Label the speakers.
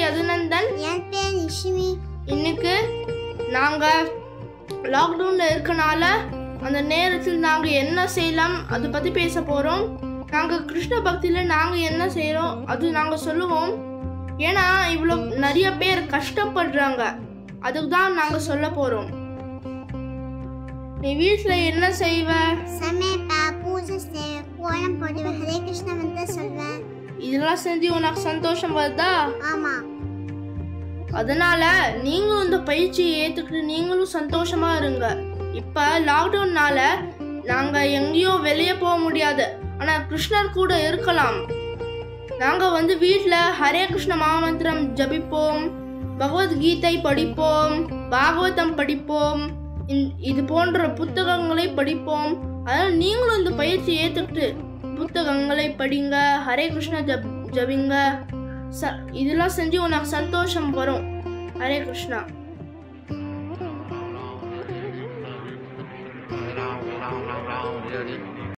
Speaker 1: யதுநந்தன்
Speaker 2: என் பேர் நிஷிமி
Speaker 1: இன்னைக்கு நாங்க லாக்டவுன்ல இருக்கனால அந்த நேரத்தில் நாங்க என்ன செய்யலாம் அதை பத்தி பேச போறோம் நாங்க கிருஷ்ண பக்தியில நாங்க என்ன செய்றோம் அது நாங்க சொல்லுவோம் ஏன்னா இவ்வளோ நிறைய பேர் கஷ்டப்படுறாங்க அதுக்கு தான் நாங்க சொல்ல போறோம் நீ வீட்ல என்ன செய்வ
Speaker 2: சமைப்பேன் பூஜை செய்வேன் கோலம் போடுவேன் ஹரே கிருஷ்ணா வந்து சொல்வேன்
Speaker 1: இதெல்லாம் செஞ்சு உனக்கு சந்தோஷம் வருதா
Speaker 2: ஆமா
Speaker 1: அதனால நீங்களும் இந்த பயிற்சியை ஏத்துக்கிட்டு நீங்களும் சந்தோஷமா இருங்க இப்ப லாக்டவுன்னால நாங்க எங்கேயும் வெளியே போக முடியாது ஆனா கிருஷ்ணர் கூட இருக்கலாம் நாங்க வந்து வீட்ல ஹரே கிருஷ்ண மாமந்திரம் ஜபிப்போம் பகவத்கீதை படிப்போம் பாகவதம் படிப்போம் இந்த- இது போன்ற புத்தகங்களை படிப்போம் அதனால நீங்களும் இந்த பயிற்சியை ஏத்துக்கிட்டு புத்தகங்களை படிங்க ஹரே கிருஷ்ண ஜப் ஜபிங்க ச இதெல்லாம் செஞ்சு உனக்கு சந்தோஷம் வரும் ஹரே கிருஷ்ணா